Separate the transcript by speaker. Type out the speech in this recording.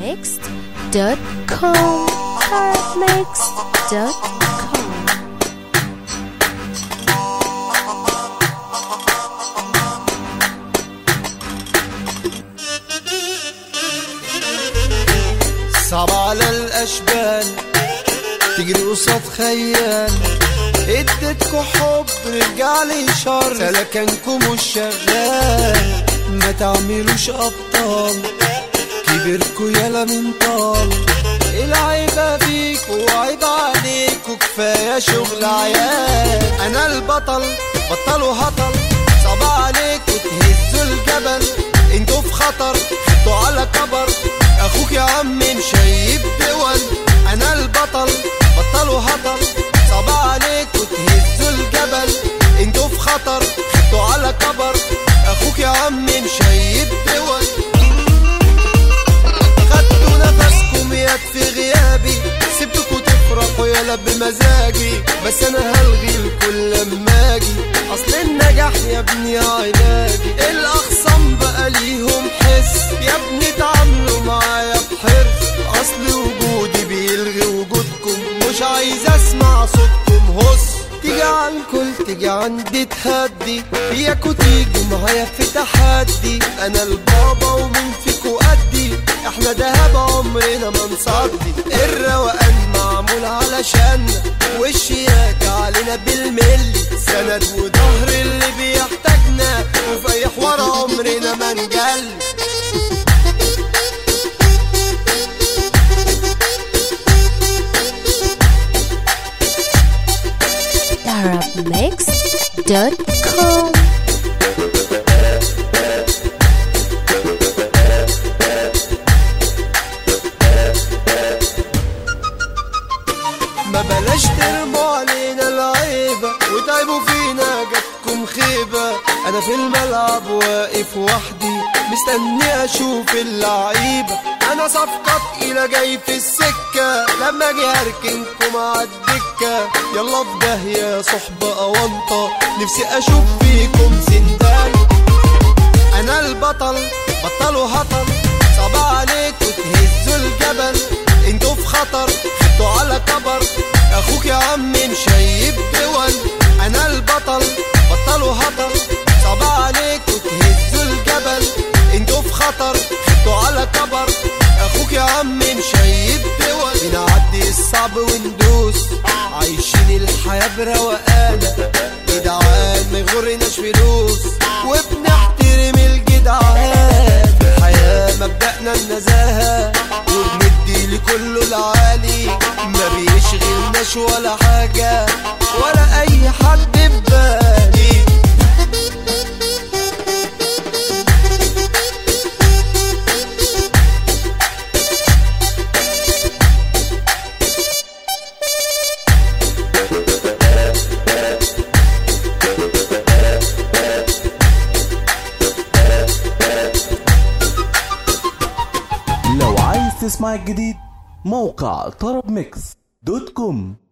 Speaker 1: tarabmixed.com tarabmixed.com
Speaker 2: صعب على الاشبال تجري قصاد خيال اديتكوا حب رجعلي شر سلكنكم مش شغال ما تعملوش ابطال كبركوا يالا من طال العيبة فيكوا وعيب عليكوا كفاية شغل عيال انا البطل بطلوا هطل صعب عليكوا تهزوا الجبل انتوا في خطر خدتوا على كبر اخوك يا عم مشيب دول انا البطل بطلوا هطل صعب عليكوا تهزوا الجبل انتوا في خطر خدتوا على كبر اخوك يا عم مشيب دول خدتوا نفسكم يد في غيابي سبتكوا تفرحوا يلا بمزاجي بس انا هلغي الكل لما اجي اصل النجاح يا ابني علاجي الاخصام بقى ليهم حس يا ابني تعاملوا معايا بحرص اصل وجودي بيلغي وجودكم مش عايز اسمع صوتكم هص تيجي على الكل تيجي عندي تهدي اياكوا تيجوا معايا في تحدي انا البابا ومين فيكوا قدي احنا دهب عمرنا ما نصدي الروقان معمول علشان والشياكة علينا بالملي سند وظهر اللي بيحتاجنا وفي اي حوار عمرنا ما نجل
Speaker 1: tarabmixed.com
Speaker 2: ما بلاش ترموا علينا العيبة وتعبوا فينا جاتكم خيبة أنا في الملعب واقف وحدي مستني أشوف اللعيبة أنا صفقة تقيلة جاي في السكة لما أجي هركنكم عالدكة يلا في داهية صحبة أونطة نفسي أشوف فيكم سندان انا البطل بطلوا هطل صعب عليكوا تهزوا الجبل انتوا في خطر خدتوا على كبر اخوك يا عم مشيب دول انا البطل بطلوا هطل صعب عليكوا تهزوا الجبل انتوا في خطر خدتوا على كبر اخوك يا عم مشيب دول بنعدي الصعب وندوس عايشين الحياة بروقانة جدعان ما يغرناش فلوس وبنحترم الجدعان في الحياة مبدأنا النزاهة وبندي لكله العالي ما بيشغلناش ولا حاجة ولا أي حد ببالي
Speaker 3: لو عايز تسمع الجديد موقع طرب ميكس دوت كوم